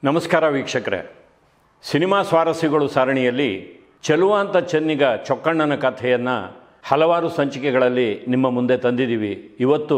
ನಮಸ್ಕಾರ ವೀಕ್ಷಕರೇ ಸಿನಿಮಾ ಸ್ವಾರಸ್ಯಗಳು ಸರಣಿಯಲ್ಲಿ ಚೆಲುವಾಂತ ಚೆನ್ನಿಗ ಚೊಕ್ಕಣ್ಣನ ಕಥೆಯನ್ನು ಹಲವಾರು ಸಂಚಿಕೆಗಳಲ್ಲಿ ನಿಮ್ಮ ಮುಂದೆ ತಂದಿದ್ದೀವಿ ಇವತ್ತು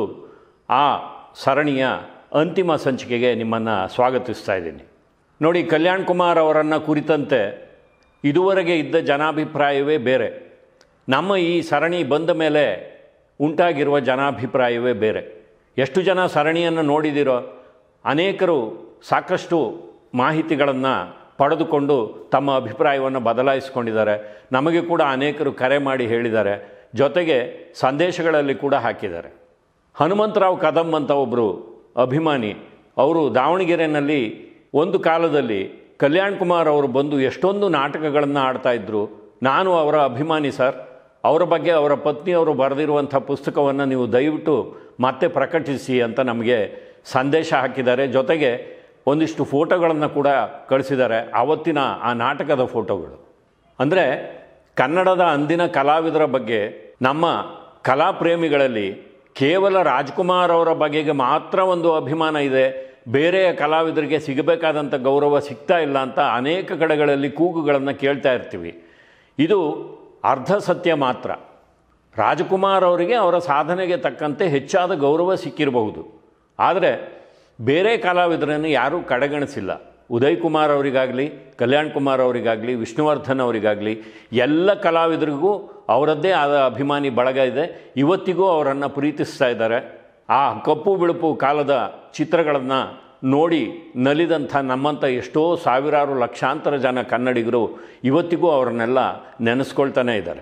ಆ ಸರಣಿಯ ಅಂತಿಮ ಸಂಚಿಕೆಗೆ ನಿಮ್ಮನ್ನು ಸ್ವಾಗತಿಸ್ತಾ ಇದ್ದೀನಿ ನೋಡಿ ಕಲ್ಯಾಣ್ ಕುಮಾರ್ ಅವರನ್ನು ಕುರಿತಂತೆ ಇದುವರೆಗೆ ಇದ್ದ ಜನಾಭಿಪ್ರಾಯವೇ ಬೇರೆ ನಮ್ಮ ಈ ಸರಣಿ ಬಂದ ಮೇಲೆ ಉಂಟಾಗಿರುವ ಜನಾಭಿಪ್ರಾಯವೇ ಬೇರೆ ಎಷ್ಟು ಜನ ಸರಣಿಯನ್ನು ನೋಡಿದಿರೋ ಅನೇಕರು ಸಾಕಷ್ಟು ಮಾಹಿತಿಗಳನ್ನು ಪಡೆದುಕೊಂಡು ತಮ್ಮ ಅಭಿಪ್ರಾಯವನ್ನು ಬದಲಾಯಿಸಿಕೊಂಡಿದ್ದಾರೆ ನಮಗೆ ಕೂಡ ಅನೇಕರು ಕರೆ ಮಾಡಿ ಹೇಳಿದ್ದಾರೆ ಜೊತೆಗೆ ಸಂದೇಶಗಳಲ್ಲಿ ಕೂಡ ಹಾಕಿದ್ದಾರೆ ಹನುಮಂತರಾವ್ ಕದಂ ಅಂತ ಒಬ್ಬರು ಅಭಿಮಾನಿ ಅವರು ದಾವಣಗೆರೆಯಲ್ಲಿ ಒಂದು ಕಾಲದಲ್ಲಿ ಕಲ್ಯಾಣ್ ಕುಮಾರ್ ಅವರು ಬಂದು ಎಷ್ಟೊಂದು ನಾಟಕಗಳನ್ನು ಆಡ್ತಾಯಿದ್ರು ನಾನು ಅವರ ಅಭಿಮಾನಿ ಸರ್ ಅವರ ಬಗ್ಗೆ ಅವರ ಪತ್ನಿಯವರು ಬರೆದಿರುವಂಥ ಪುಸ್ತಕವನ್ನು ನೀವು ದಯವಿಟ್ಟು ಮತ್ತೆ ಪ್ರಕಟಿಸಿ ಅಂತ ನಮಗೆ ಸಂದೇಶ ಹಾಕಿದ್ದಾರೆ ಜೊತೆಗೆ ಒಂದಿಷ್ಟು ಫೋಟೋಗಳನ್ನು ಕೂಡ ಕಳಿಸಿದ್ದಾರೆ ಆವತ್ತಿನ ಆ ನಾಟಕದ ಫೋಟೋಗಳು ಅಂದರೆ ಕನ್ನಡದ ಅಂದಿನ ಕಲಾವಿದರ ಬಗ್ಗೆ ನಮ್ಮ ಕಲಾಪ್ರೇಮಿಗಳಲ್ಲಿ ಕೇವಲ ರಾಜ್ಕುಮಾರ್ ಅವರ ಬಗೆಗೆ ಮಾತ್ರ ಒಂದು ಅಭಿಮಾನ ಇದೆ ಬೇರೆಯ ಕಲಾವಿದರಿಗೆ ಸಿಗಬೇಕಾದಂಥ ಗೌರವ ಸಿಗ್ತಾ ಇಲ್ಲ ಅಂತ ಅನೇಕ ಕಡೆಗಳಲ್ಲಿ ಕೂಗುಗಳನ್ನು ಕೇಳ್ತಾ ಇರ್ತೀವಿ ಇದು ಅರ್ಧ ಸತ್ಯ ಮಾತ್ರ ರಾಜಕುಮಾರ್ ಅವರಿಗೆ ಅವರ ಸಾಧನೆಗೆ ತಕ್ಕಂತೆ ಹೆಚ್ಚಾದ ಗೌರವ ಸಿಕ್ಕಿರಬಹುದು ಆದರೆ ಬೇರೆ ಕಲಾವಿದರನ್ನು ಯಾರೂ ಕಡೆಗಣಿಸಿಲ್ಲ ಉದಯ್ ಕುಮಾರ್ ಅವರಿಗಾಗಲಿ ಕಲ್ಯಾಣ್ ಕುಮಾರ್ ಅವರಿಗಾಗಲಿ ವಿಷ್ಣುವರ್ಧನ್ ಅವರಿಗಾಗಲಿ ಎಲ್ಲ ಕಲಾವಿದರಿಗೂ ಅವರದ್ದೇ ಆದ ಅಭಿಮಾನಿ ಬಳಗ ಇದೆ ಇವತ್ತಿಗೂ ಅವರನ್ನು ಪ್ರೀತಿಸ್ತಾ ಇದ್ದಾರೆ ಆ ಕಪ್ಪು ಬಿಳುಪು ಕಾಲದ ಚಿತ್ರಗಳನ್ನು ನೋಡಿ ನಲಿದಂಥ ನಮ್ಮಂಥ ಎಷ್ಟೋ ಸಾವಿರಾರು ಲಕ್ಷಾಂತರ ಜನ ಕನ್ನಡಿಗರು ಇವತ್ತಿಗೂ ಅವರನ್ನೆಲ್ಲ ನೆನೆಸ್ಕೊಳ್ತಾನೆ ಇದ್ದಾರೆ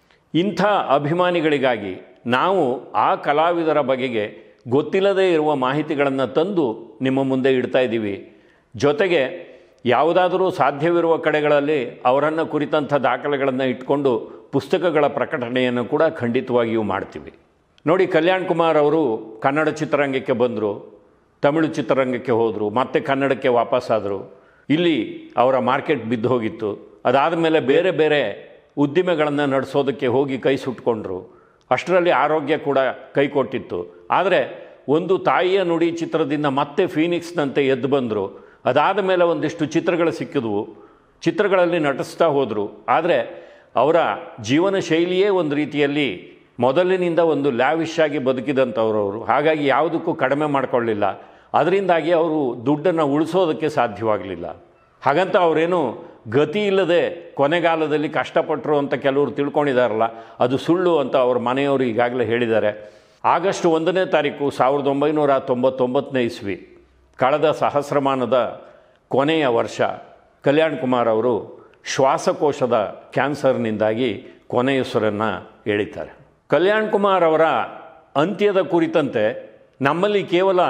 ಇಂಥ ಅಭಿಮಾನಿಗಳಿಗಾಗಿ ನಾವು ಆ ಕಲಾವಿದರ ಬಗೆಗೆ ಗೊತ್ತಿಲ್ಲದೇ ಇರುವ ಮಾಹಿತಿಗಳನ್ನು ತಂದು ನಿಮ್ಮ ಮುಂದೆ ಇಡ್ತಾ ಇದ್ದೀವಿ ಜೊತೆಗೆ ಯಾವುದಾದರೂ ಸಾಧ್ಯವಿರುವ ಕಡೆಗಳಲ್ಲಿ ಅವರನ್ನು ಕುರಿತಂಥ ದಾಖಲೆಗಳನ್ನು ಇಟ್ಕೊಂಡು ಪುಸ್ತಕಗಳ ಪ್ರಕಟಣೆಯನ್ನು ಕೂಡ ಖಂಡಿತವಾಗಿಯೂ ಮಾಡ್ತೀವಿ ನೋಡಿ ಕಲ್ಯಾಣ್ ಕುಮಾರ್ ಅವರು ಕನ್ನಡ ಚಿತ್ರರಂಗಕ್ಕೆ ಬಂದರು ತಮಿಳು ಚಿತ್ರರಂಗಕ್ಕೆ ಹೋದರು ಮತ್ತೆ ಕನ್ನಡಕ್ಕೆ ವಾಪಸ್ಸಾದರು ಇಲ್ಲಿ ಅವರ ಮಾರ್ಕೆಟ್ ಬಿದ್ದು ಹೋಗಿತ್ತು ಅದಾದ ಮೇಲೆ ಬೇರೆ ಬೇರೆ ಉದ್ದಿಮೆಗಳನ್ನು ನಡೆಸೋದಕ್ಕೆ ಹೋಗಿ ಕೈ ಸುಟ್ಕೊಂಡ್ರು ಅಷ್ಟರಲ್ಲಿ ಆರೋಗ್ಯ ಕೂಡ ಕೈ ಕೊಟ್ಟಿತ್ತು ಆದರೆ ಒಂದು ತಾಯಿಯ ನುಡಿ ಚಿತ್ರದಿಂದ ಮತ್ತೆ ಫೀನಿಕ್ಸ್ನಂತೆ ಎದ್ದು ಬಂದರು ಅದಾದ ಮೇಲೆ ಒಂದಿಷ್ಟು ಚಿತ್ರಗಳು ಸಿಕ್ಕಿದ್ವು ಚಿತ್ರಗಳಲ್ಲಿ ನಟಿಸ್ತಾ ಹೋದರು ಆದರೆ ಅವರ ಜೀವನ ಶೈಲಿಯೇ ಒಂದು ರೀತಿಯಲ್ಲಿ ಮೊದಲಿನಿಂದ ಒಂದು ಲ್ಯಾವಿಶ್ ಆಗಿ ಬದುಕಿದಂಥವ್ರು ಅವರು ಹಾಗಾಗಿ ಯಾವುದಕ್ಕೂ ಕಡಿಮೆ ಮಾಡಿಕೊಳ್ಳಿಲ್ಲ ಅದರಿಂದಾಗಿ ಅವರು ದುಡ್ಡನ್ನು ಉಳಿಸೋದಕ್ಕೆ ಸಾಧ್ಯವಾಗಲಿಲ್ಲ ಹಾಗಂತ ಅವರೇನು ಗತಿ ಇಲ್ಲದೆ ಕೊನೆಗಾಲದಲ್ಲಿ ಕಷ್ಟಪಟ್ಟರು ಅಂತ ಕೆಲವರು ತಿಳ್ಕೊಂಡಿದ್ದಾರಲ್ಲ ಅದು ಸುಳ್ಳು ಅಂತ ಅವ್ರ ಮನೆಯವರು ಈಗಾಗಲೇ ಹೇಳಿದ್ದಾರೆ ಆಗಸ್ಟ್ ಒಂದನೇ ತಾರೀಕು ಸಾವಿರದ ಒಂಬೈನೂರ ತೊಂಬತ್ತೊಂಬತ್ತನೇ ಇಸ್ವಿ ಕಳೆದ ಸಹಸ್ರಮಾನದ ಕೊನೆಯ ವರ್ಷ ಕಲ್ಯಾಣ್ ಕುಮಾರ್ ಅವರು ಶ್ವಾಸಕೋಶದ ಕ್ಯಾನ್ಸರ್ನಿಂದಾಗಿ ಕೊನೆಯುಸರನ್ನು ಎಳಿತಾರೆ ಕಲ್ಯಾಣ್ ಕುಮಾರ್ ಅವರ ಅಂತ್ಯದ ಕುರಿತಂತೆ ನಮ್ಮಲ್ಲಿ ಕೇವಲ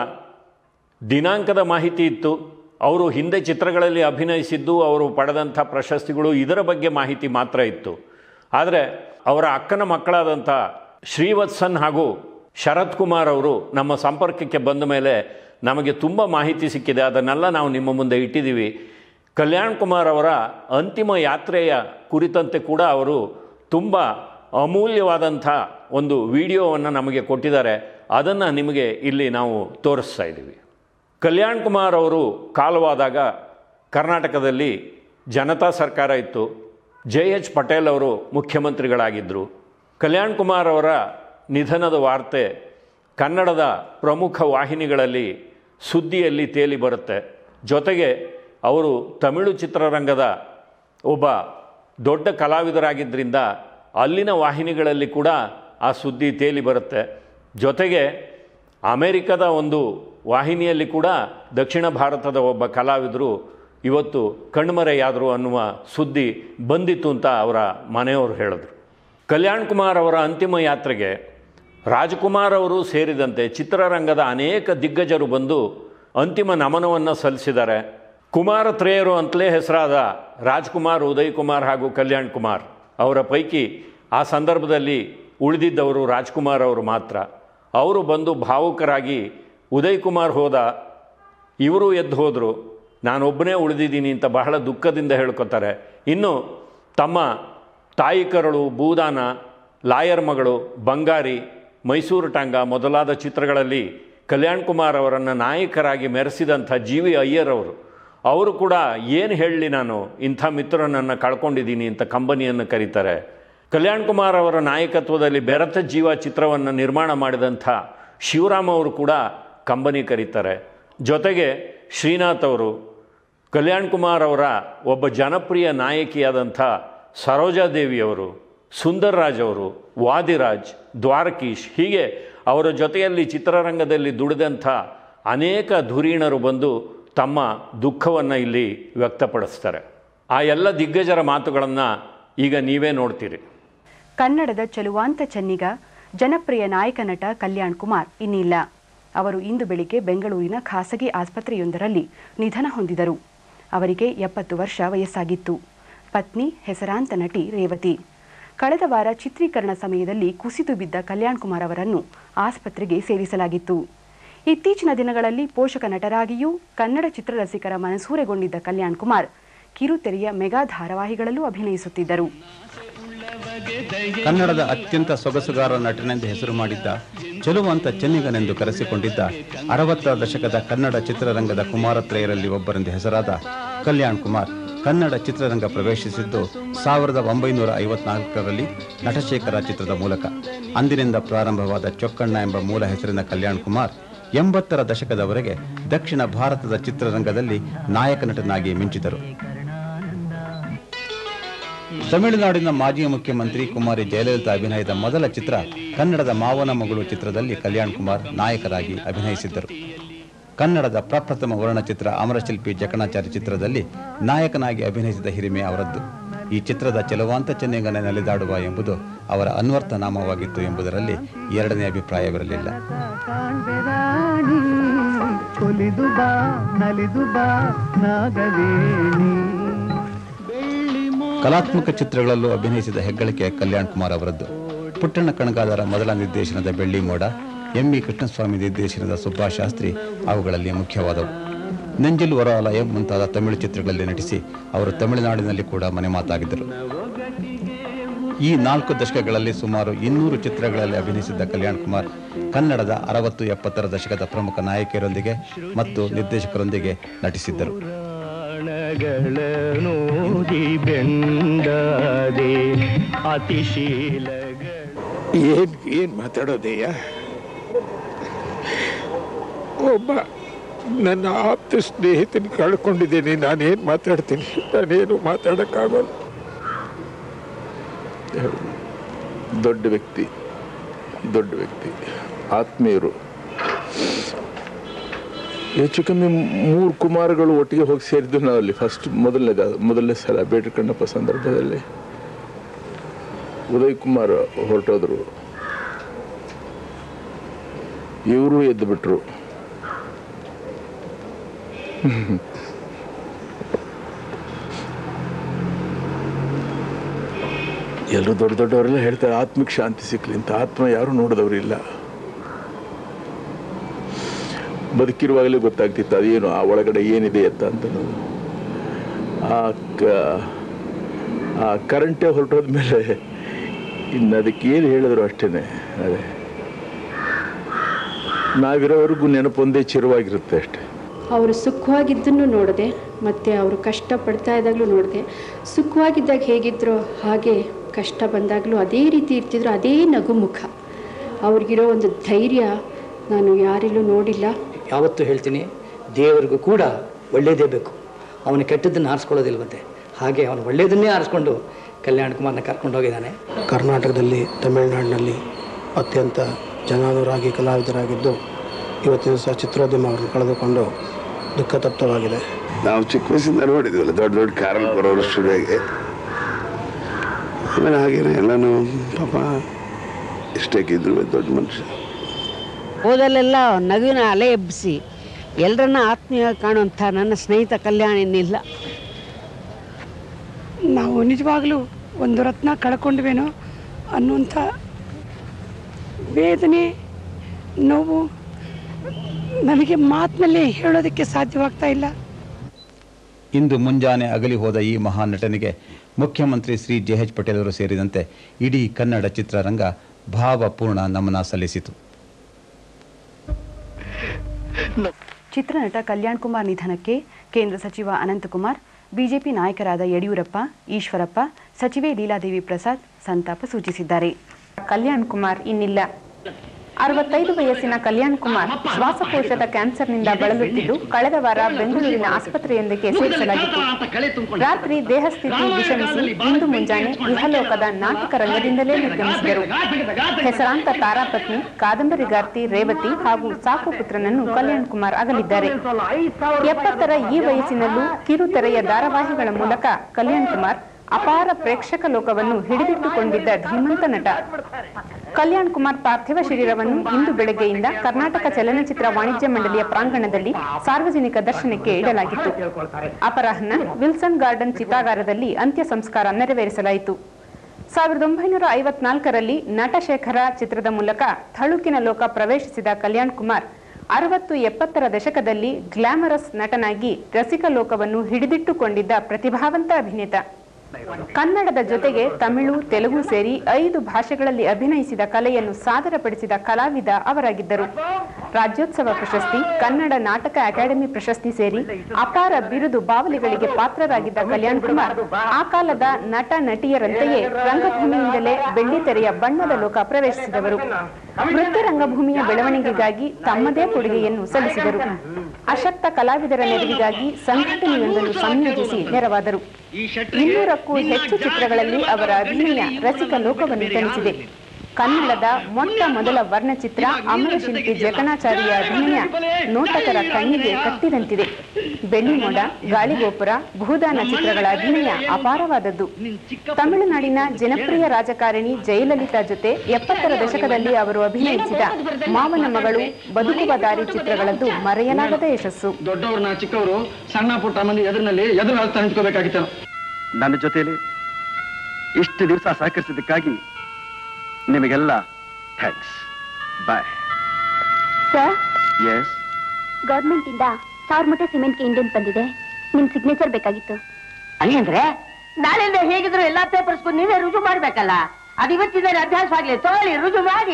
ದಿನಾಂಕದ ಮಾಹಿತಿ ಇತ್ತು ಅವರು ಹಿಂದೆ ಚಿತ್ರಗಳಲ್ಲಿ ಅಭಿನಯಿಸಿದ್ದು ಅವರು ಪಡೆದಂಥ ಪ್ರಶಸ್ತಿಗಳು ಇದರ ಬಗ್ಗೆ ಮಾಹಿತಿ ಮಾತ್ರ ಇತ್ತು ಆದರೆ ಅವರ ಅಕ್ಕನ ಮಕ್ಕಳಾದಂಥ ಶ್ರೀವತ್ಸನ್ ಹಾಗೂ ಶರತ್ ಕುಮಾರ್ ಅವರು ನಮ್ಮ ಸಂಪರ್ಕಕ್ಕೆ ಬಂದ ಮೇಲೆ ನಮಗೆ ತುಂಬ ಮಾಹಿತಿ ಸಿಕ್ಕಿದೆ ಅದನ್ನೆಲ್ಲ ನಾವು ನಿಮ್ಮ ಮುಂದೆ ಇಟ್ಟಿದ್ದೀವಿ ಕಲ್ಯಾಣ್ ಕುಮಾರ್ ಅವರ ಅಂತಿಮ ಯಾತ್ರೆಯ ಕುರಿತಂತೆ ಕೂಡ ಅವರು ತುಂಬ ಅಮೂಲ್ಯವಾದಂಥ ಒಂದು ವಿಡಿಯೋವನ್ನು ನಮಗೆ ಕೊಟ್ಟಿದ್ದಾರೆ ಅದನ್ನು ನಿಮಗೆ ಇಲ್ಲಿ ನಾವು ತೋರಿಸ್ತಾ ಇದ್ದೀವಿ ಕಲ್ಯಾಣ್ ಕುಮಾರ್ ಅವರು ಕಾಲವಾದಾಗ ಕರ್ನಾಟಕದಲ್ಲಿ ಜನತಾ ಸರ್ಕಾರ ಇತ್ತು ಜೆ ಎಚ್ ಪಟೇಲ್ ಅವರು ಮುಖ್ಯಮಂತ್ರಿಗಳಾಗಿದ್ದರು ಕಲ್ಯಾಣ್ ಕುಮಾರ್ ಅವರ ನಿಧನದ ವಾರ್ತೆ ಕನ್ನಡದ ಪ್ರಮುಖ ವಾಹಿನಿಗಳಲ್ಲಿ ಸುದ್ದಿಯಲ್ಲಿ ತೇಲಿ ಬರುತ್ತೆ ಜೊತೆಗೆ ಅವರು ತಮಿಳು ಚಿತ್ರರಂಗದ ಒಬ್ಬ ದೊಡ್ಡ ಕಲಾವಿದರಾಗಿದ್ದರಿಂದ ಅಲ್ಲಿನ ವಾಹಿನಿಗಳಲ್ಲಿ ಕೂಡ ಆ ಸುದ್ದಿ ತೇಲಿ ಬರುತ್ತೆ ಜೊತೆಗೆ ಅಮೇರಿಕದ ಒಂದು ವಾಹಿನಿಯಲ್ಲಿ ಕೂಡ ದಕ್ಷಿಣ ಭಾರತದ ಒಬ್ಬ ಕಲಾವಿದರು ಇವತ್ತು ಕಣ್ಮರೆಯಾದರು ಅನ್ನುವ ಸುದ್ದಿ ಬಂದಿತ್ತು ಅಂತ ಅವರ ಮನೆಯವರು ಹೇಳಿದ್ರು ಕಲ್ಯಾಣ್ ಕುಮಾರ್ ಅವರ ಅಂತಿಮ ಯಾತ್ರೆಗೆ ರಾಜ್ಕುಮಾರ್ ಅವರು ಸೇರಿದಂತೆ ಚಿತ್ರರಂಗದ ಅನೇಕ ದಿಗ್ಗಜರು ಬಂದು ಅಂತಿಮ ನಮನವನ್ನು ಸಲ್ಲಿಸಿದ್ದಾರೆ ಕುಮಾರ ತ್ರೇಯರು ಅಂತಲೇ ಹೆಸರಾದ ರಾಜ್ಕುಮಾರ್ ಉದಯ್ ಕುಮಾರ್ ಹಾಗೂ ಕಲ್ಯಾಣ್ ಕುಮಾರ್ ಅವರ ಪೈಕಿ ಆ ಸಂದರ್ಭದಲ್ಲಿ ಉಳಿದಿದ್ದವರು ರಾಜ್ಕುಮಾರ್ ಅವರು ಮಾತ್ರ ಅವರು ಬಂದು ಭಾವುಕರಾಗಿ ಉದಯ್ ಕುಮಾರ್ ಹೋದ ಇವರು ಎದ್ದು ಹೋದರು ನಾನೊಬ್ಬನೇ ಉಳಿದಿದ್ದೀನಿ ಅಂತ ಬಹಳ ದುಃಖದಿಂದ ಹೇಳ್ಕೊತಾರೆ ಇನ್ನು ತಮ್ಮ ತಾಯಿ ಕರಳು ಭೂದಾನ ಲಾಯರ್ ಮಗಳು ಬಂಗಾರಿ ಮೈಸೂರು ಟಾಂಗ ಮೊದಲಾದ ಚಿತ್ರಗಳಲ್ಲಿ ಕಲ್ಯಾಣ್ ಕುಮಾರ್ ಅವರನ್ನು ನಾಯಕರಾಗಿ ಮೆರೆಸಿದಂಥ ಜಿ ವಿ ಅಯ್ಯರ್ ಅವರು ಅವರು ಕೂಡ ಏನು ಹೇಳಲಿ ನಾನು ಇಂಥ ಮಿತ್ರನನ್ನು ಕಳ್ಕೊಂಡಿದ್ದೀನಿ ಅಂತ ಕಂಬನಿಯನ್ನು ಕರೀತಾರೆ ಕಲ್ಯಾಣ್ ಕುಮಾರ್ ಅವರ ನಾಯಕತ್ವದಲ್ಲಿ ಬೆರತ ಜೀವ ಚಿತ್ರವನ್ನು ನಿರ್ಮಾಣ ಮಾಡಿದಂಥ ಶಿವರಾಮ್ ಅವರು ಕೂಡ ಕಂಬನಿ ಕರೀತಾರೆ ಜೊತೆಗೆ ಶ್ರೀನಾಥ್ ಅವರು ಕಲ್ಯಾಣ್ ಕುಮಾರ್ ಅವರ ಒಬ್ಬ ಜನಪ್ರಿಯ ನಾಯಕಿಯಾದಂಥ ಸರೋಜಾದೇವಿಯವರು ಸುಂದರ್ ರಾಜ್ ಅವರು ವಾದಿರಾಜ್ ದ್ವಾರಕೀಶ್ ಹೀಗೆ ಅವರ ಜೊತೆಯಲ್ಲಿ ಚಿತ್ರರಂಗದಲ್ಲಿ ದುಡಿದಂಥ ಅನೇಕ ಧುರೀಣರು ಬಂದು ತಮ್ಮ ದುಃಖವನ್ನು ಇಲ್ಲಿ ವ್ಯಕ್ತಪಡಿಸ್ತಾರೆ ಆ ಎಲ್ಲ ದಿಗ್ಗಜರ ಮಾತುಗಳನ್ನು ಈಗ ನೀವೇ ನೋಡ್ತೀರಿ ಕನ್ನಡದ ಚೆಲುವಾಂತ ಚೆನ್ನಿಗ ಜನಪ್ರಿಯ ನಾಯಕ ನಟ ಕಲ್ಯಾಣ್ ಕುಮಾರ್ ಇನ್ನಿಲ್ಲ ಅವರು ಇಂದು ಬೆಳಿಗ್ಗೆ ಬೆಂಗಳೂರಿನ ಖಾಸಗಿ ಆಸ್ಪತ್ರೆಯೊಂದರಲ್ಲಿ ನಿಧನ ಹೊಂದಿದರು ಅವರಿಗೆ ಎಪ್ಪತ್ತು ವರ್ಷ ವಯಸ್ಸಾಗಿತ್ತು ಪತ್ನಿ ಹೆಸರಾಂತ ನಟಿ ರೇವತಿ ಕಳೆದ ವಾರ ಚಿತ್ರೀಕರಣ ಸಮಯದಲ್ಲಿ ಕುಸಿದು ಬಿದ್ದ ಕಲ್ಯಾಣ್ ಕುಮಾರ್ ಅವರನ್ನು ಆಸ್ಪತ್ರೆಗೆ ಸೇರಿಸಲಾಗಿತ್ತು ಇತ್ತೀಚಿನ ದಿನಗಳಲ್ಲಿ ಪೋಷಕ ನಟರಾಗಿಯೂ ಕನ್ನಡ ಚಿತ್ರರಸಿಕರ ಮನಸೂರೆಗೊಂಡಿದ್ದ ಕಲ್ಯಾಣ್ ಕುಮಾರ್ ಕಿರುತೆರೆಯ ಮೆಗಾ ಧಾರಾವಾಹಿಗಳಲ್ಲೂ ಅಭಿನಯಿಸುತ್ತಿದ್ದರು ಕನ್ನಡದ ಅತ್ಯಂತ ಸೊಗಸುಗಾರ ನಟನೆಂದು ಹೆಸರು ಮಾಡಿದ್ದ ಚೆಲುವಂತ ಚೆನ್ನಿಗನೆಂದು ಕರೆಸಿಕೊಂಡಿದ್ದ ಅರವತ್ತರ ದಶಕದ ಕನ್ನಡ ಚಿತ್ರರಂಗದ ಕುಮಾರತ್ರಯರಲ್ಲಿ ಒಬ್ಬರೆಂದು ಹೆಸರಾದ ಕಲ್ಯಾಣ್ ಕುಮಾರ್ ಕನ್ನಡ ಚಿತ್ರರಂಗ ಪ್ರವೇಶಿಸಿದ್ದು ಸಾವಿರದ ಒಂಬೈನೂರ ಐವತ್ನಾಲ್ಕರಲ್ಲಿ ನಟಶೇಖರ ಚಿತ್ರದ ಮೂಲಕ ಅಂದಿನಿಂದ ಪ್ರಾರಂಭವಾದ ಚೊಕ್ಕಣ್ಣ ಎಂಬ ಮೂಲ ಹೆಸರಿನ ಕಲ್ಯಾಣ್ ಕುಮಾರ್ ಎಂಬತ್ತರ ದಶಕದವರೆಗೆ ದಕ್ಷಿಣ ಭಾರತದ ಚಿತ್ರರಂಗದಲ್ಲಿ ನಾಯಕ ನಟನಾಗಿ ಮಿಂಚಿದರು ತಮಿಳುನಾಡಿನ ಮಾಜಿ ಮುಖ್ಯಮಂತ್ರಿ ಕುಮಾರಿ ಜಯಲಲಿತಾ ಅಭಿನಯದ ಮೊದಲ ಚಿತ್ರ ಕನ್ನಡದ ಮಾವನ ಮಗಳು ಚಿತ್ರದಲ್ಲಿ ಕಲ್ಯಾಣ್ ಕುಮಾರ್ ನಾಯಕರಾಗಿ ಅಭಿನಯಿಸಿದ್ದರು ಕನ್ನಡದ ಪ್ರಪ್ರಥಮ ವರ್ಣಚಿತ್ರ ಅಮರಶಿಲ್ಪಿ ಜಕಣಾಚಾರಿ ಚಿತ್ರದಲ್ಲಿ ನಾಯಕನಾಗಿ ಅಭಿನಯಿಸಿದ ಹಿರಿಮೆ ಅವರದ್ದು ಈ ಚಿತ್ರದ ಚೆಲುವಾಂತ ಚೆನ್ನಿಗನೆ ನಲಿದಾಡುವ ಎಂಬುದು ಅವರ ಅನ್ವರ್ಥ ನಾಮವಾಗಿತ್ತು ಎಂಬುದರಲ್ಲಿ ಎರಡನೇ ಅಭಿಪ್ರಾಯವಿರಲಿಲ್ಲ ಕಾಣ್ಬೆರಾಣಿ ಒಲಿದು ಬಾ ನಲಿದು ಬಾ ನಾಗವೇಣಿ ಬೆಳ್ಳಿ ಮೋ ಕಲಾತ್ಮಕ ಚಿತ್ರಗಳಲ್ಲೂ ಅಭಿನಯಿಸಿದ ಹೆಗ್ಗಳಿಕೆ ಕಲ್ಯಾಣ್ ಕುಮಾರ್ ಅವರದ್ದು ಪುಟ್ಟಣ್ಣ ಕಣಗಾದರ ಮೊದಲ ನಿರ್ದೇಶನದ ಬೆಳ್ಳಿ ಮೋಡ ಎಂ ಇ ಕೃಷ್ಣಸ್ವಾಮಿ ನಿರ್ದೇಶನದ ಸುಬ್ಬಾಶಾಸ್ತ್ರಿ ಅವುಗಳಲ್ಲಿ ಮುಖ್ಯವಾದವು ನೆಂಜಿಲ್ ವರಾಲಯ ಮುಂತಾದ ತಮಿಳು ಚಿತ್ರಗಳಲ್ಲಿ ನಟಿಸಿ ಅವರು ತಮಿಳುನಾಡಿನಲ್ಲಿ ಕೂಡ ಮನೆ ಮಾತಾಗಿದ್ದರು ಈ ನಾಲ್ಕು ದಶಕಗಳಲ್ಲಿ ಸುಮಾರು ಇನ್ನೂರು ಚಿತ್ರಗಳಲ್ಲಿ ಅಭಿನಯಿಸಿದ್ದ ಕಲ್ಯಾಣ್ ಕುಮಾರ್ ಕನ್ನಡದ ಅರವತ್ತು ಎಪ್ಪತ್ತರ ದಶಕದ ಪ್ರಮುಖ ನಾಯಕಿಯರೊಂದಿಗೆ ಮತ್ತು ನಿರ್ದೇಶಕರೊಂದಿಗೆ ನಟಿಸಿದ್ದರು ಪ್ರಾಣಗಳ ನೋಡಿ ಬೆಂಡಾದೆ ಅತಿಶೀಲಗ ಏನ್ ಏನ್ ಮಾತಾಡೋದಯ್ಯ ಒಬ್ಬ ನನ್ನ ಆಪ್ತ ಸ್ನೇಹಿತನ ಕಳ್ಕೊಂಡಿದ್ದೀನಿ ನಾನೇನು ಮಾತಾಡ್ತೀನಿ ನಾನೇನು ಮಾತಾಡೋಕ್ಕಾಗಲ್ಲ ದೊಡ್ಡ ವ್ಯಕ್ತಿ ದೊಡ್ಡ ವ್ಯಕ್ತಿ ಆತ್ಮೀಯರು ಹೆಚ್ಚು ಕಮ್ಮಿ ಮೂರು ಕುಮಾರಗಳು ಒಟ್ಟಿಗೆ ಹೋಗಿ ಸೇರಿದ್ದು ನಾವಲ್ಲಿ ಫಸ್ಟ್ ಮೊದಲನೇದ ಮೊದಲನೇ ಸಲ ಬೇಟೆ ಕಣ್ಣಪ್ಪ ಸಂದರ್ಭದಲ್ಲಿ ಉದಯ್ ಕುಮಾರ್ ಹೊರಟೋದ್ರು ಇವರು ಎದ್ದು ಬಿಟ್ರು ಎಲ್ಲರೂ ದೊಡ್ಡ ದೊಡ್ಡವರೆಲ್ಲ ಹೇಳ್ತಾರೆ ಆತ್ಮಿಕ ಶಾಂತಿ ಸಿಕ್ಲಿ ಅಂತ ಆತ್ಮ ಯಾರು ನೋಡಿದವರಿಲ್ಲ ಬದುಕಿರುವಾಗಲೇ ಗೊತ್ತಾಗ್ತಿತ್ತು ಅದೇನು ಆ ಒಳಗಡೆ ಏನಿದೆ ಅಂತ ಅಂತ ಆ ಕ ಆ ಕರೆಂಟೇ ಹೊರಟೋದ್ಮೇಲೆ ಇನ್ನು ಅದಕ್ಕೆ ಏನು ಹೇಳಿದ್ರು ಅಷ್ಟೇ ಅದೇ ನಾವಿರೋವರೆಗೂ ನೆನಪೊಂದೇ ಚಿರವಾಗಿರುತ್ತೆ ಅಷ್ಟೇ ಅವರು ಸುಖವಾಗಿದ್ದನ್ನು ನೋಡಿದೆ ಮತ್ತು ಅವರು ಕಷ್ಟ ಪಡ್ತಾ ಇದ್ದಾಗಲೂ ನೋಡಿದೆ ಸುಖವಾಗಿದ್ದಾಗ ಹೇಗಿದ್ರೋ ಹಾಗೆ ಕಷ್ಟ ಬಂದಾಗಲೂ ಅದೇ ರೀತಿ ಇರ್ತಿದ್ರು ಅದೇ ನಗುಮುಖ ಅವ್ರಿಗಿರೋ ಒಂದು ಧೈರ್ಯ ನಾನು ಯಾರಲ್ಲೂ ನೋಡಿಲ್ಲ ಯಾವತ್ತೂ ಹೇಳ್ತೀನಿ ದೇವರಿಗೂ ಕೂಡ ಒಳ್ಳೆಯದೇ ಬೇಕು ಅವನು ಕೆಟ್ಟದ್ದನ್ನು ಆರಿಸ್ಕೊಳ್ಳೋದಿಲ್ವಂತೆ ಹಾಗೆ ಅವನು ಒಳ್ಳೆಯದನ್ನೇ ಆರಿಸ್ಕೊಂಡು ಕಲ್ಯಾಣ್ ಕುಮಾರ್ನ ಕರ್ಕೊಂಡು ಹೋಗಿದ್ದಾನೆ ಕರ್ನಾಟಕದಲ್ಲಿ ತಮಿಳುನಾಡಿನಲ್ಲಿ ಅತ್ಯಂತ ಜನಾನುರಾಗಿ ಕಲಾವಿದರಾಗಿದ್ದು ಇವತ್ತಿನ ಸಹ ಚಿತ್ರೋದ್ಯಮ ಅವರನ್ನು ಕಳೆದುಕೊಂಡು ದುಃಖ ತಪ್ತವಾಗಿದೆ ನಾವು ಚಿಕ್ಕ ವಯಸ್ಸಿಂದ ನೋಡಿದ್ವಲ್ಲ ದೊಡ್ಡ ದೊಡ್ಡ ಕಾರಲ್ಲಿ ಬರೋರು ಸ್ಟುಡಿಯೋಗೆ ಆಮೇಲೆ ಹಾಗೇನೆ ಎಲ್ಲನೂ ಪಾಪ ಎಷ್ಟೇಕಿದ್ರು ದೊಡ್ಡ ಮನುಷ್ಯ ಹೋದಲ್ಲೆಲ್ಲ ನಗುವಿನ ಅಲೆ ಎಬ್ಬಿಸಿ ಎಲ್ಲರನ್ನ ಆತ್ಮೀಯ ಕಾಣುವಂಥ ನನ್ನ ಸ್ನೇಹಿತ ಕಲ್ಯಾಣ ಇನ್ನಿಲ್ಲ ನಾವು ನಿಜವಾಗಲೂ ಒಂದು ರತ್ನ ಕಳ್ಕೊಂಡ್ವೇನೋ ಅನ್ನುವಂಥ ವೇದನೆ ನೋವು ನನಗೆ ಮಾತಿನಲ್ಲಿ ಹೇಳೋದಕ್ಕೆ ಸಾಧ್ಯವಾಗ್ತಾ ಇಲ್ಲ ಇಂದು ಮುಂಜಾನೆ ಅಗಲಿ ಹೋದ ಈ ಮಹಾನ್ ನಟನಿಗೆ ಮುಖ್ಯಮಂತ್ರಿ ಶ್ರೀ ಜೆ ಎಚ್ ಪಟೇಲ್ ಅವರು ಸೇರಿದಂತೆ ಇಡೀ ಕನ್ನಡ ಚಿತ್ರರಂಗ ಭಾವಪೂರ್ಣ ನಮನ ಸಲ್ಲಿಸಿತು ಚಿತ್ರನಟ ಕಲ್ಯಾಣ್ ಕುಮಾರ್ ನಿಧನಕ್ಕೆ ಕೇಂದ್ರ ಸಚಿವ ಅನಂತಕುಮಾರ್ ಬಿಜೆಪಿ ನಾಯಕರಾದ ಯಡಿಯೂರಪ್ಪ ಈಶ್ವರಪ್ಪ ಸಚಿವೆ ಲೀಲಾದೇವಿ ಪ್ರಸಾದ್ ಸಂತಾಪ ಸೂಚಿಸಿದ್ದಾರೆ ಕಲ್ಯಾಣ್ ಕುಮಾರ್ ಇನ್ನಿಲ್ಲ ಅರವತ್ತೈದು ವಯಸ್ಸಿನ ಕಲ್ಯಾಣ್ ಕುಮಾರ್ ಶ್ವಾಸಕೋಶದ ಕ್ಯಾನ್ಸರ್ನಿಂದ ಬಳಲುತ್ತಿದ್ದು ಕಳೆದ ವಾರ ಬೆಂಗಳೂರಿನ ಆಸ್ಪತ್ರೆಯೊಂದಕ್ಕೆ ಸೇರಿಸಲಾಗಿತ್ತು ರಾತ್ರಿ ದೇಹಸ್ಥಿತಿ ವಿಷಮಿಸಿ ಇಂದು ಮುಂಜಾನೆ ಇಹಲೋಕದ ನಾಟಕ ರಂಗದಿಂದಲೇ ನಿರ್ಗಮಿಸಿದರು ಹೆಸರಾಂತ ತಾರಾಪತ್ನಿ ಕಾದಂಬರಿಗಾರ್ತಿ ರೇವತಿ ಹಾಗೂ ಸಾಕು ಪುತ್ರನನ್ನು ಕಲ್ಯಾಣ್ ಕುಮಾರ್ ಅಗಲಿದ್ದಾರೆ ಎಪ್ಪತ್ತರ ಈ ವಯಸ್ಸಿನಲ್ಲೂ ಕಿರುತೆರೆಯ ಧಾರಾವಾಹಿಗಳ ಮೂಲಕ ಕಲ್ಯಾಣ್ ಕುಮಾರ್ ಅಪಾರ ಪ್ರೇಕ್ಷಕ ಲೋಕವನ್ನು ಹಿಡಿದಿಟ್ಟುಕೊಂಡಿದ್ದ ಧೀಮಂತ ನಟ ಕಲ್ಯಾಣ್ ಕುಮಾರ್ ಪಾರ್ಥಿವ ಶರೀರವನ್ನು ಇಂದು ಬೆಳಗ್ಗೆಯಿಂದ ಕರ್ನಾಟಕ ಚಲನಚಿತ್ರ ವಾಣಿಜ್ಯ ಮಂಡಳಿಯ ಪ್ರಾಂಗಣದಲ್ಲಿ ಸಾರ್ವಜನಿಕ ದರ್ಶನಕ್ಕೆ ಇಡಲಾಗಿತ್ತು ಅಪರಾಹ್ನ ವಿಲ್ಸನ್ ಗಾರ್ಡನ್ ಚಿತಾಗಾರದಲ್ಲಿ ಅಂತ್ಯ ಸಂಸ್ಕಾರ ನೆರವೇರಿಸಲಾಯಿತು ಸಾವಿರದ ಒಂಬೈನೂರ ಐವತ್ನಾಲ್ಕರಲ್ಲಿ ನಟಶೇಖರ ಚಿತ್ರದ ಮೂಲಕ ಥಳುಕಿನ ಲೋಕ ಪ್ರವೇಶಿಸಿದ ಕಲ್ಯಾಣ್ ಕುಮಾರ್ ಅರವತ್ತು ಎಪ್ಪತ್ತರ ದಶಕದಲ್ಲಿ ಗ್ಲಾಮರಸ್ ನಟನಾಗಿ ರಸಿಕ ಲೋಕವನ್ನು ಹಿಡಿದಿಟ್ಟುಕೊಂಡಿದ್ದ ಪ್ರತಿಭಾವಂತ ಅಭಿನೇತ ಕನ್ನಡದ ಜೊತೆಗೆ ತಮಿಳು ತೆಲುಗು ಸೇರಿ ಐದು ಭಾಷೆಗಳಲ್ಲಿ ಅಭಿನಯಿಸಿದ ಕಲೆಯನ್ನು ಸಾದರಪಡಿಸಿದ ಕಲಾವಿದ ಅವರಾಗಿದ್ದರು ರಾಜ್ಯೋತ್ಸವ ಪ್ರಶಸ್ತಿ ಕನ್ನಡ ನಾಟಕ ಅಕಾಡೆಮಿ ಪ್ರಶಸ್ತಿ ಸೇರಿ ಅಪಾರ ಬಿರುದು ಬಾವಲಿಗಳಿಗೆ ಪಾತ್ರರಾಗಿದ್ದ ಕಲ್ಯಾಣ್ ಕುಮಾರ್ ಆ ಕಾಲದ ನಟ ನಟಿಯರಂತೆಯೇ ರಂಗಭೂಮಿಯಿಂದಲೇ ಬೆಳ್ಳಿತೆರೆಯ ಬಣ್ಣದ ಲೋಕ ಪ್ರವೇಶಿಸಿದವರು ವೃತ್ತಿ ರಂಗಭೂಮಿಯ ಬೆಳವಣಿಗೆಗಾಗಿ ತಮ್ಮದೇ ಕೊಡುಗೆಯನ್ನು ಸಲ್ಲಿಸಿದರು ಅಶಕ್ತ ಕಲಾವಿದರ ನೆರವಿಗಾಗಿ ಸಂಘಟನೆಯೊಂದನ್ನು ಸಂಯೋಜಿಸಿ ನೆರವಾದರು ಇನ್ನೂರಕ್ಕೂ ಹೆಚ್ಚು ಚಿತ್ರಗಳಲ್ಲಿ ಅವರ ಅಭಿನಯ ರಸಿಕ ಲೋಕವನ್ನು ತಣಿಸಿದೆ ಕನ್ನಡದ ಮೊಟ್ಟ ಮೊದಲ ವರ್ಣಚಿತ್ರ ಅಮರಶಿಲ್ಪಿ ಜಕಣಾಚಾರ್ಯ ಅಭಿನಯ ನೋಟಕರ ಕಣ್ಣಿಗೆ ಕಟ್ಟಿದಂತಿದೆ ಬೆಳ್ಳಿಮೋಡ ಗಾಳಿಗೋಪುರ ಭೂದಾನ ಚಿತ್ರಗಳ ಅಭಿನಯ ಅಪಾರವಾದದ್ದು ತಮಿಳುನಾಡಿನ ಜನಪ್ರಿಯ ರಾಜಕಾರಣಿ ಜಯಲಲಿತಾ ಜೊತೆ ಎಪ್ಪತ್ತರ ದಶಕದಲ್ಲಿ ಅವರು ಅಭಿನಯಿಸಿದ ಮಾವನ ಮಗಳು ಬದುಕುವ ದಾರಿ ಚಿತ್ರಗಳದ್ದು ಮರೆಯಲಾಗದ ಯಶಸ್ಸು ದೊಡ್ಡವ್ರನ್ನ ಚಿಕ್ಕವರು ಸಣ್ಣ ಪುಟ್ಟ ಮಂದಿ ಎದುರಿನಲ್ಲಿ ಎದುರು ಹಾಕ್ತಾ ನಿಂತ್ಕೋಬೇಕಾಗಿತ್ತು ನನ್ನ ಜೊತೆಯಲ್ಲಿ ಇಷ್ಟು ದಿವಸ ಸಹಕರಿಸಿದ್ದಕ್ಕಾಗಿ ನಿಮಗೆಲ್ಲ thanks bye sir yes government ಇಂದ ಸಾವಿರ ಮೂಟೆ ಸಿಮೆಂಟ್ಗೆ ಇಂಡಿಯನ್ ಬಂದಿದೆ ನಿಮ್ ಸಿಗ್ನೇಚರ್ ಬೇಕಾಗಿತ್ತು ಹಂಗಂದ್ರೆ ನಾಳೆಯಿಂದ ಹೇಗಿದ್ರು ಎಲ್ಲಾ ಪೇಪರ್ಸ್ಗೂ ನೀವೇ ರುಜು ಮಾಡ್ಬೇಕಲ್ಲ ಅದು ಇವತ್ತಿಂದ ಅಭ್ಯಾಸವಾಗ್ಲಿ ತಗೊಳ್ಳಿ ರುಜು ಮಾಡಿ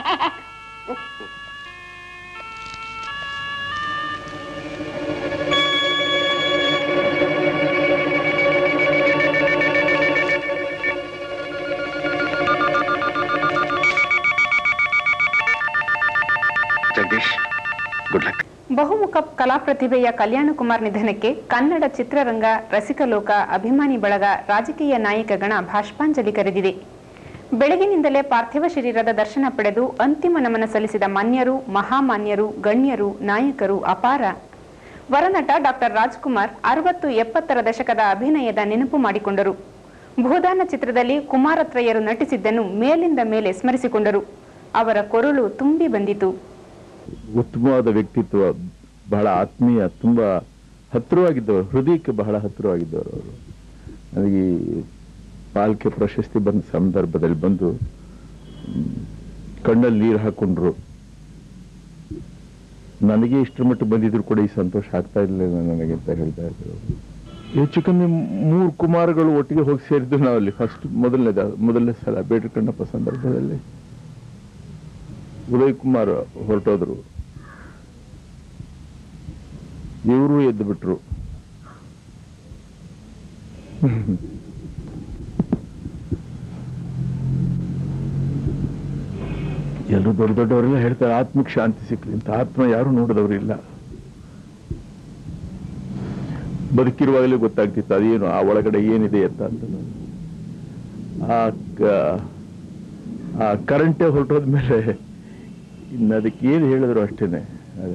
ಜಗದೀಶ್ ಗುಡ್ ಲಕ್ ಬಹುಮುಖ ಕಲಾ ಪ್ರತಿಭೆಯ ಕಲ್ಯಾಣ ಕುಮಾರ್ ನಿಧನಕ್ಕೆ ಕನ್ನಡ ಚಿತ್ರರಂಗ ರಸಿಕ ಲೋಕ ಅಭಿಮಾನಿ ಬಳಗ ರಾಜಕೀಯ ನಾಯಕ ಗಣ ಭಾಷ್ಪಾಂಜಲಿ ಕರೆದಿದೆ ಬೆಳಗಿನಿಂದಲೇ ಪಾರ್ಥಿವ ಶರೀರದ ದರ್ಶನ ಪಡೆದು ಅಂತಿಮ ನಮನ ಸಲ್ಲಿಸಿದ ಮಾನ್ಯರು ಮಹಾಮಾನ್ಯರು ಗಣ್ಯರು ನಾಯಕರು ಅಪಾರ ವರನಟ ಡಾಕ್ಟರ್ ರಾಜ್ಕುಮಾರ್ ಅರವತ್ತು ಎಪ್ಪತ್ತರ ದಶಕದ ಅಭಿನಯದ ನೆನಪು ಮಾಡಿಕೊಂಡರು ಭೂದಾನ ಚಿತ್ರದಲ್ಲಿ ಕುಮಾರತ್ರಯರು ನಟಿಸಿದ್ದನ್ನು ಮೇಲಿಂದ ಮೇಲೆ ಸ್ಮರಿಸಿಕೊಂಡರು ಅವರ ಕೊರಳು ತುಂಬಿ ಬಂದಿತು ಉತ್ತಮವಾದ ವ್ಯಕ್ತಿತ್ವ ಬಹಳ ಆತ್ಮೀಯ ತುಂಬ ಹತ್ತಿರವಾಗಿದ್ದವರು ಹೃದಯಕ್ಕೆ ಬಹಳ ಹತ್ತಿರವಾಗಿದ್ದವರು ಅವರು ನನಗೆ ಈ ಪಾಲ್ಕೆ ಪ್ರಶಸ್ತಿ ಬಂದ ಸಂದರ್ಭದಲ್ಲಿ ಬಂದು ಮ್, ಕಣ್ಣಲ್ಲಿ ನೀರು ಹಾಕೊಂಡ್ರು ನನಗೆ ಇಷ್ಟರ ಮಟ್ಟಿಗೆ ಬಂದಿದ್ರು ಕೂಡ ಈ ಸಂತೋಷ ಆಗ್ತಾ ಇರಲಿಲ್ಲ ನನಗೆ ಅಂತ ಹೇಳ್ತಾ ಇದ್ರು ಹೆಚ್ಚು ಕಮ್ಮಿ ಮೂರು ಕುಮಾರಗಳು ಒಟ್ಟಿಗೆ ಹೋಗಿ ಸೇರಿದ್ದು ನಾವಲ್ಲಿ ಫಸ್ಟ್ ಮೊದಲನೇದ ಮೊದಲನೇ ಸಲ ಬೇಡ್ರ ಕಣ್ಣಪ್ಪ ಸಂದರ್ಭದಲ್ಲಿ ಉದಯ್ ಕುಮಾರ್ ಹೊರಟೋದ್ರು ಇವರು ಎದ್ದು ಬಿಟ್ರು ಎಲ್ಲರೂ ದೊಡ್ಡ ದೊಡ್ಡವರೆಲ್ಲ ಹೇಳ್ತಾರೆ ಆತ್ಮಕ್ಕೆ ಶಾಂತಿ ಸಿಕ್ಲಿ ಅಂತ ಆತ್ಮ ಯಾರು ನೋಡಿದವರಿಲ್ಲ ಬದುಕಿರುವಾಗಲೇ ಗೊತ್ತಾಗ್ತಿತ್ತು ಅದೇನು ಆ ಒಳಗಡೆ ಏನಿದೆ ಅಂತ ಅಂತ ಆ ಕ- ಆ ಕರೆಂಟೇ ಹೊರಟೋದ್ಮೇಲೆ ಇನ್ನು ಅದಕ್ಕೆ ಏನು ಹೇಳಿದ್ರು ಅಷ್ಟೇನೆ ಅದೇ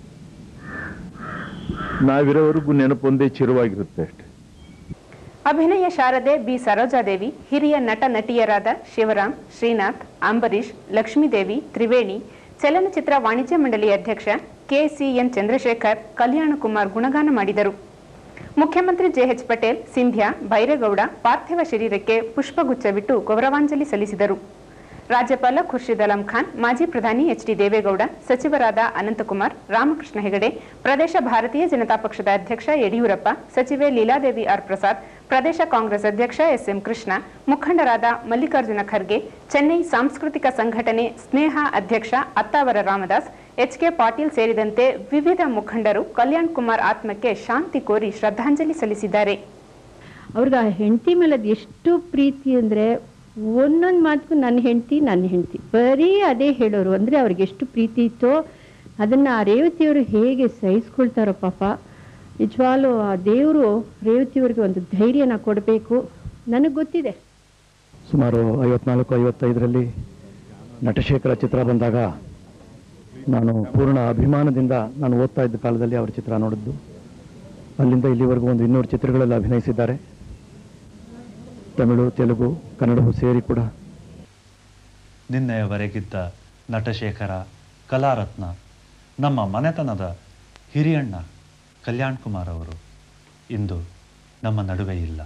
ನಾವಿರೋವರೆಗೂ ನೆನಪೊಂದೇ ಚಿರವಾಗಿರುತ್ತೆ ಅಷ್ಟೇ ಅಭಿನಯ ಶಾರದೆ ಬಿ ಸರೋಜಾದೇವಿ ಹಿರಿಯ ನಟ ನಟಿಯರಾದ ಶಿವರಾಮ್ ಶ್ರೀನಾಥ್ ಅಂಬರೀಶ್ ಲಕ್ಷ್ಮೀದೇವಿ ತ್ರಿವೇಣಿ ಚಲನಚಿತ್ರ ವಾಣಿಜ್ಯ ಮಂಡಳಿ ಅಧ್ಯಕ್ಷ ಕೆಸಿಎನ್ ಚಂದ್ರಶೇಖರ್ ಕಲ್ಯಾಣ ಕುಮಾರ್ ಗುಣಗಾನ ಮಾಡಿದರು ಮುಖ್ಯಮಂತ್ರಿ ಜೆಎಚ್ ಪಟೇಲ್ ಸಿಂಧ್ಯಾ ಬೈರೇಗೌಡ ಪಾರ್ಥಿವ ಶರೀರಕ್ಕೆ ಪುಷ್ಪಗುಚ್ಛವಿಟ್ಟು ಗೌರವಾಂಜಲಿ ಸಲ್ಲಿಸಿದರು ರಾಜ್ಯಪಾಲ ಖುರ್ಷಿದ್ ಅಲಂ ಖಾನ್ ಮಾಜಿ ಪ್ರಧಾನಿ ಎಚ್ ಡಿ ದೇವೇಗೌಡ ಸಚಿವರಾದ ಅನಂತಕುಮಾರ್ ರಾಮಕೃಷ್ಣ ಹೆಗಡೆ ಪ್ರದೇಶ ಭಾರತೀಯ ಜನತಾ ಪಕ್ಷದ ಅಧ್ಯಕ್ಷ ಯಡಿಯೂರಪ್ಪ ಸಚಿವೆ ಲೀಲಾದೇವಿ ಆರ್ ಪ್ರಸಾದ್ ಪ್ರದೇಶ ಕಾಂಗ್ರೆಸ್ ಅಧ್ಯಕ್ಷ ಎಸ್ ಎಂ ಕೃಷ್ಣ ಮುಖಂಡರಾದ ಮಲ್ಲಿಕಾರ್ಜುನ ಖರ್ಗೆ ಚೆನ್ನೈ ಸಾಂಸ್ಕೃತಿಕ ಸಂಘಟನೆ ಸ್ನೇಹ ಅಧ್ಯಕ್ಷ ಅತ್ತಾವರ ರಾಮದಾಸ್ ಎಚ್ ಕೆ ಪಾಟೀಲ್ ಸೇರಿದಂತೆ ವಿವಿಧ ಮುಖಂಡರು ಕಲ್ಯಾಣ್ ಕುಮಾರ್ ಆತ್ಮಕ್ಕೆ ಶಾಂತಿ ಕೋರಿ ಶ್ರದ್ಧಾಂಜಲಿ ಸಲ್ಲಿಸಿದ್ದಾರೆ ಅವ್ರಿಗೆ ಆ ಹೆಂಡತಿ ಮೇಲೆ ಅದು ಎಷ್ಟು ಪ್ರೀತಿ ಅಂದರೆ ಒಂದೊಂದು ಮಾತಿಗೂ ನನ್ನ ಹೆಂಡತಿ ನನ್ನ ಹೆಂಡತಿ ಬರೀ ಅದೇ ಹೇಳೋರು ಅಂದರೆ ಅವ್ರಿಗೆ ಎಷ್ಟು ಪ್ರೀತಿ ಇತ್ತೋ ಅದನ್ನು ಆ ರೇವತಿಯವರು ಹೇಗೆ ಸಹಿಸ್ಕೊಳ್ತಾರೋ ಪಾಪ ನಿಜವಾಗ್ಲೂ ಆ ದೇವರು ರೇವತಿಯವ್ರಿಗೆ ಒಂದು ಧೈರ್ಯನ ಕೊಡಬೇಕು ನನಗೆ ಗೊತ್ತಿದೆ ಸುಮಾರು ಐವತ್ನಾಲ್ಕು ಐವತ್ತೈದರಲ್ಲಿ ನಟಶೇಖರ ಚಿತ್ರ ಬಂದಾಗ ನಾನು ಪೂರ್ಣ ಅಭಿಮಾನದಿಂದ ನಾನು ಓದ್ತಾ ಇದ್ದ ಕಾಲದಲ್ಲಿ ಅವರ ಚಿತ್ರ ನೋಡಿದ್ದು ಅಲ್ಲಿಂದ ಇಲ್ಲಿವರೆಗೂ ಒಂದು ಇನ್ನೂರು ಚಿತ್ರಗಳಲ್ಲಿ ಅಭಿನಯಿಸಿದ್ದಾರೆ ತಮಿಳು ತೆಲುಗು ಕನ್ನಡವೂ ಸೇರಿ ಕೂಡ ನಿನ್ನೆಯವರೆಗಿದ್ದ ನಟಶೇಖರ ಕಲಾರತ್ನ ನಮ್ಮ ಮನೆತನದ ಹಿರಿಯಣ್ಣ ಕಲ್ಯಾಣ್ ಕುಮಾರ್ ಅವರು ಇಂದು ನಮ್ಮ ನಡುವೆ ಇಲ್ಲ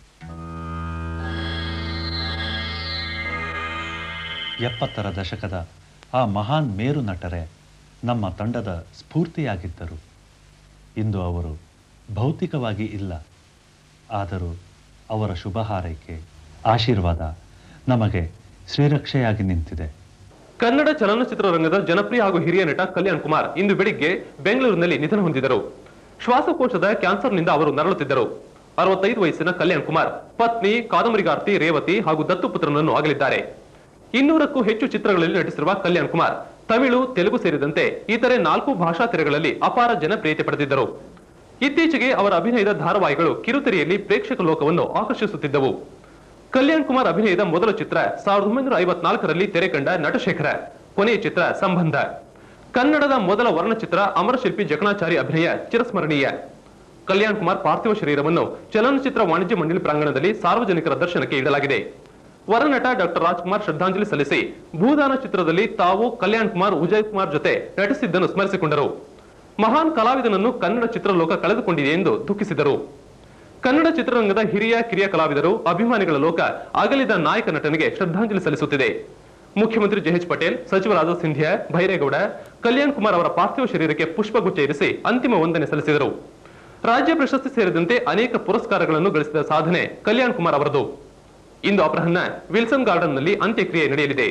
ಎಪ್ಪತ್ತರ ದಶಕದ ಆ ಮಹಾನ್ ಮೇರು ನಟರೇ ನಮ್ಮ ತಂಡದ ಸ್ಫೂರ್ತಿಯಾಗಿದ್ದರು ಇಂದು ಅವರು ಭೌತಿಕವಾಗಿ ಇಲ್ಲ ಆದರೂ ಅವರ ಶುಭ ಹಾರೈಕೆ ಆಶೀರ್ವಾದ ನಮಗೆ ಶ್ರೀರಕ್ಷೆಯಾಗಿ ನಿಂತಿದೆ ಕನ್ನಡ ಚಲನಚಿತ್ರರಂಗದ ಜನಪ್ರಿಯ ಹಾಗೂ ಹಿರಿಯ ನಟ ಕಲ್ಯಾಣ್ ಕುಮಾರ್ ಇಂದು ಬೆಳಿಗ್ಗೆ ಬೆಂಗಳೂರಿನಲ್ಲಿ ನಿಧನ ಹೊಂದಿದರು ಶ್ವಾಸಕೋಶದ ಕ್ಯಾನ್ಸರ್ನಿಂದ ಅವರು ನರಳುತ್ತಿದ್ದರು ಅರವತ್ತೈದು ವಯಸ್ಸಿನ ಕಲ್ಯಾಣ್ ಕುಮಾರ್ ಪತ್ನಿ ಕಾದಂಬರಿಗಾರ್ತಿ ರೇವತಿ ಹಾಗೂ ದತ್ತುಪುತ್ರನನ್ನು ಆಗಲಿದ್ದಾರೆ ಇನ್ನೂರಕ್ಕೂ ಹೆಚ್ಚು ಚಿತ್ರಗಳಲ್ಲಿ ನಟಿಸಿರುವ ಕಲ್ಯಾಣ್ ಕುಮಾರ್ ತಮಿಳು ತೆಲುಗು ಸೇರಿದಂತೆ ಇತರೆ ನಾಲ್ಕು ಭಾಷಾ ತೆರೆಗಳಲ್ಲಿ ಅಪಾರ ಜನಪ್ರಿಯತೆ ಪಡೆದಿದ್ದರು ಇತ್ತೀಚೆಗೆ ಅವರ ಅಭಿನಯದ ಧಾರಾವಾಹಿಗಳು ಕಿರುತೆರೆಯಲ್ಲಿ ಪ್ರೇಕ್ಷಕ ಲೋಕವನ್ನು ಆಕರ್ಷಿಸುತ್ತಿದ್ದವು ಕಲ್ಯಾಣ್ ಕುಮಾರ್ ಅಭಿನಯದ ಮೊದಲ ಚಿತ್ರ ಸಾವಿರದ ಒಂಬೈನೂರ ಐವತ್ನಾಲ್ಕರಲ್ಲಿ ತೆರೆ ಕಂಡ ನಟಶೇಖರ ಕೊನೆಯ ಚಿತ್ರ ಸಂಬಂಧ ಕನ್ನಡದ ಮೊದಲ ವರ್ಣಚಿತ್ರ ಅಮರಶಿಲ್ಪಿ ಜಕಣಾಚಾರಿ ಅಭಿನಯ ಚಿರಸ್ಮರಣೀಯ ಕಲ್ಯಾಣ್ ಕುಮಾರ್ ಪಾರ್ಥಿವ ಶರೀರವನ್ನು ಚಲನಚಿತ್ರ ವಾಣಿಜ್ಯ ಮಂಡಳಿ ಪ್ರಾಂಗಣದಲ್ಲಿ ಸಾರ್ವಜನಿಕರ ದರ್ಶನಕ್ಕೆ ಇಡಲಾಗಿದೆ ವರನಟ ಡಾಕ್ಟರ್ ರಾಜ್ಕುಮಾರ್ ಶ್ರದ್ಧಾಂಜಲಿ ಸಲ್ಲಿಸಿ ಭೂದಾನ ಚಿತ್ರದಲ್ಲಿ ತಾವು ಕಲ್ಯಾಣ್ ಕುಮಾರ್ ವಿಜಯ್ ಕುಮಾರ್ ಜೊತೆ ನಟಿಸಿದ್ದನ್ನು ಸ್ಮರಿಸಿಕೊಂಡರು ಮಹಾನ್ ಕಲಾವಿದನನ್ನು ಕನ್ನಡ ಚಿತ್ರಲೋಕ ಕಳೆದುಕೊಂಡಿದೆ ಎಂದು ದುಃಖಿಸಿದರು ಕನ್ನಡ ಚಿತ್ರರಂಗದ ಹಿರಿಯ ಕಿರಿಯ ಕಲಾವಿದರು ಅಭಿಮಾನಿಗಳ ಲೋಕ ಅಗಲಿದ ನಾಯಕ ನಟನಿಗೆ ಶ್ರದ್ಧಾಂಜಲಿ ಸಲ್ಲಿಸುತ್ತಿದೆ ಮುಖ್ಯಮಂತ್ರಿ ಜೆಎಚ್ ಪಟೇಲ್ ಸಚಿವರಾದ ಸಿಂಧ್ಯಾ ಭೈರೇಗೌಡ ಕಲ್ಯಾಣ್ ಕುಮಾರ್ ಅವರ ಪಾರ್ಥಿವ ಶರೀರಕ್ಕೆ ಪುಷ್ಪಗುಚ್ಛ ಇರಿಸಿ ಅಂತಿಮ ವಂದನೆ ಸಲ್ಲಿಸಿದರು ರಾಜ್ಯ ಪ್ರಶಸ್ತಿ ಸೇರಿದಂತೆ ಅನೇಕ ಪುರಸ್ಕಾರಗಳನ್ನು ಗಳಿಸಿದ ಸಾಧನೆ ಕಲ್ಯಾಣ್ ಕುಮಾರ್ ಅವರದು ಇಂದು ಅಪರಾಹ್ನ ವಿಲ್ಸನ್ ಗಾರ್ಡನ್ನಲ್ಲಿ ಅಂತ್ಯಕ್ರಿಯೆ ನಡೆಯಲಿದೆ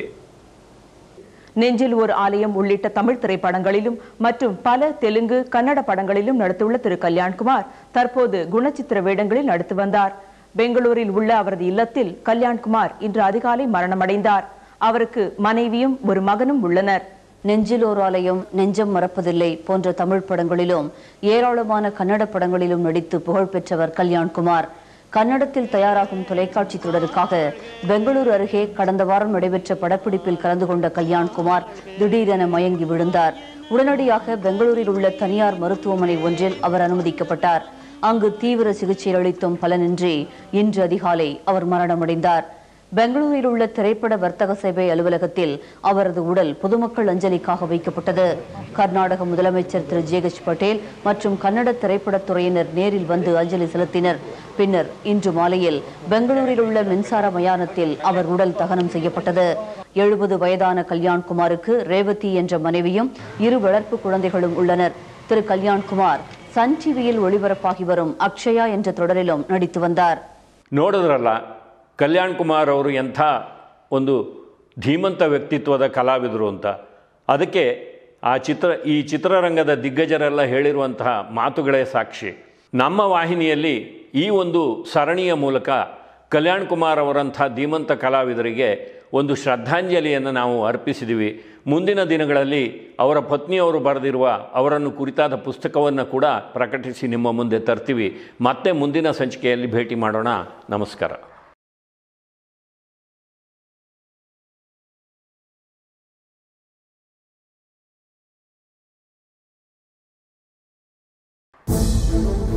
நெஞ்சில் ஒரு ஆலயம் உள்ளிட்ட தமிழ் திரைப்படங்களிலும் மற்றும் பல தெலுங்கு கன்னட படங்களிலும் நடித்துள்ள திரு கல்யாண்குமார் தற்போது குணச்சித்திர வேடங்களில் நடித்து வந்தார் பெங்களூரில் உள்ள அவரது இல்லத்தில் கல்யாண்குமார் இன்று அதிகாலை மரணமடைந்தார் அவருக்கு மனைவியும் ஒரு மகனும் உள்ளனர் நெஞ்சில் ஓர் ஆலயம் நெஞ்சம் மறப்பதில்லை போன்ற தமிழ் படங்களிலும் ஏராளமான கன்னட படங்களிலும் நடித்து புகழ்பெற்றவர் கல்யாண்குமார் கன்னடத்தில் தயாராகும் தொலைக்காட்சி தொடருக்காக பெங்களூரு அருகே கடந்த வாரம் நடைபெற்ற படப்பிடிப்பில் கலந்து கொண்ட கல்யாண்குமார் திடீரென மயங்கி விழுந்தார் உடனடியாக பெங்களூரில் உள்ள தனியார் மருத்துவமனை ஒன்றில் அவர் அனுமதிக்கப்பட்டார் அங்கு தீவிர சிகிச்சை அளித்தும் பலனின்றி இன்று அதிகாலை அவர் மரணமடைந்தார் பெங்களூரில் உள்ள திரைப்பட வர்த்தக சேவை அலுவலகத்தில் அவரது உடல் பொதுமக்கள் அஞ்சலிக்காக வைக்கப்பட்டது கர்நாடக முதலமைச்சர் திரு ஜேகச் பட்டேல் மற்றும் கன்னட திரைப்படத் துறையினர் நேரில் வந்து அஞ்சலி செலுத்தினர் பின்னர் இன்று மாலையில் பெங்களூரில் உள்ள மின்சார மயானத்தில் அவர் உடல் தகனம் செய்யப்பட்டது எழுபது வயதான கல்யாண்குமாருக்கு ரேவதி என்ற மனைவியும் இரு வளர்ப்பு குழந்தைகளும் உள்ளனர் திரு கல்யாண்குமார் சன் டிவியில் ஒளிபரப்பாகி வரும் அக்ஷயா என்ற தொடரிலும் நடித்து வந்தார் ನೋಡಿದ್ರಲ್ಲ ಕಲ್ಯಾಣ್ ಕುಮಾರ್ ಅವರು ಎಂಥ ಒಂದು ಧೀಮಂತ ವ್ಯಕ್ತಿತ್ವದ ಕಲಾವಿದರು ಅಂತ ಅದಕ್ಕೆ ಆ ಚಿತ್ರ ಈ ಚಿತ್ರರಂಗದ ದಿಗ್ಗಜರೆಲ್ಲ ಹೇಳಿರುವಂತಹ ಮಾತುಗಳೇ ಸಾಕ್ಷಿ ನಮ್ಮ ವಾಹಿನಿಯಲ್ಲಿ ಈ ಒಂದು ಸರಣಿಯ ಮೂಲಕ ಕಲ್ಯಾಣ್ ಕುಮಾರ್ ಅವರಂಥ ಧೀಮಂತ ಕಲಾವಿದರಿಗೆ ಒಂದು ಶ್ರದ್ಧಾಂಜಲಿಯನ್ನು ನಾವು ಅರ್ಪಿಸಿದ್ದೀವಿ ಮುಂದಿನ ದಿನಗಳಲ್ಲಿ ಅವರ ಪತ್ನಿಯವರು ಬರೆದಿರುವ ಅವರನ್ನು ಕುರಿತಾದ ಪುಸ್ತಕವನ್ನು ಕೂಡ ಪ್ರಕಟಿಸಿ ನಿಮ್ಮ ಮುಂದೆ ತರ್ತೀವಿ ಮತ್ತೆ ಮುಂದಿನ ಸಂಚಿಕೆಯಲ್ಲಿ ಭೇಟಿ ಮಾಡೋಣ ನಮಸ್ಕಾರ Thank you.